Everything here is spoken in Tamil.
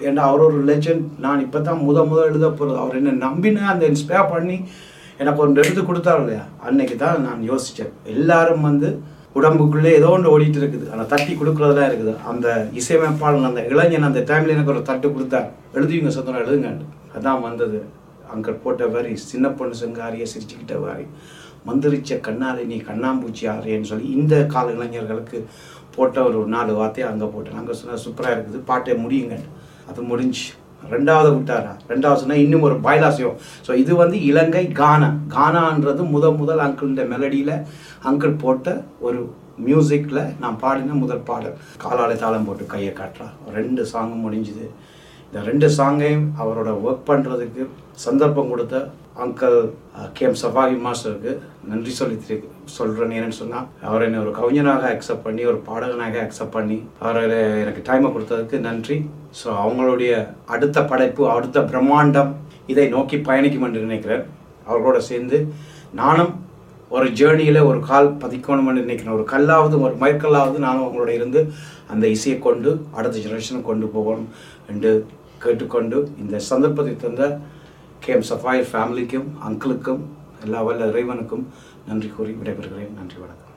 ஏன்னா அவர் ஒரு லெஜண்ட் நான் இப்போ தான் முத முத எழுத போகிறது அவர் என்ன நம்பின அந்த இன்ஸ்பயர் பண்ணி எனக்கு ஒன்று எடுத்து கொடுத்தாரு இல்லையா அன்னைக்கு தான் நான் யோசித்தேன் எல்லாரும் வந்து உடம்புக்குள்ளே ஏதோ ஒன்று ஓடிட்டு இருக்குது ஆனால் தட்டி கொடுக்குறதெல்லாம் இருக்குது அந்த இசையமைப்பாளன் அந்த இளைஞன் அந்த டைமில் எனக்கு ஒரு தட்டு கொடுத்தார் எழுதுவீங்க சொந்தம் எழுதுங்க அதான் வந்தது அங்கே போட்ட வரி சின்ன பொண்ணு செங்காரிய சிரிச்சுக்கிட்ட வாரி மந்திரிச்ச கண்ணாலே நீ கண்ணாம்பூச்சி ஆறியன்னு சொல்லி இந்த கால இளைஞர்களுக்கு போட்ட ஒரு நாலு வார்த்தையை அங்கே போட்டேன் அங்கே சொன்னால் சூப்பராக இருக்குது பாட்டை முடியுங்க அது முடிஞ்சு ரெண்டாவது விட்டாரா ரெண்டாவது சொன்னால் இன்னும் ஒரு பாய்லாசியம் ஸோ இது வந்து இலங்கை கானா கானான்றது முத முதல் அங்கிள் மெலடியில் அங்கிள் போட்ட ஒரு மியூசிக்கில் நான் பாடின முதல் பாடல் காலாலை தாளம் போட்டு கையை காட்டுறா ரெண்டு சாங்கும் முடிஞ்சுது இந்த ரெண்டு சாங்கையும் அவரோட ஒர்க் பண்ணுறதுக்கு சந்தர்ப்பம் கொடுத்த அங்கிள் கே எம் சஃபாகி மாஸ்டருக்கு நன்றி சொல்லி திரு- சொல்றேன் என்னன்னு சொன்னால் அவர் என்னை ஒரு கவிஞனாக அக்செப்ட் பண்ணி ஒரு பாடகனாக அக்செப்ட் பண்ணி அவர் எனக்கு டைமை கொடுத்ததுக்கு நன்றி ஸோ அவங்களுடைய அடுத்த படைப்பு அடுத்த பிரம்மாண்டம் இதை நோக்கி பயணிக்கும் என்று நினைக்கிறேன் அவர்களோட சேர்ந்து நானும் ஒரு ஜேர்னியில் ஒரு கால் பதிக்கணும்னு நினைக்கிறேன் ஒரு கல்லாவது ஒரு மயக்கல்லாவது நானும் அவங்களோட இருந்து அந்த இசையை கொண்டு அடுத்த ஜெனரேஷனுக்கு கொண்டு போகணும் என்று கேட்டுக்கொண்டு இந்த சந்தர்ப்பத்தை தந்த கே எம் சஃபாயர் ஃபேமிலிக்கும் அங்கிளுக்கும் எல்லா வல்ல இறைவனுக்கும் நன்றி கூறி விடைபெறுகிறேன் நன்றி வணக்கம்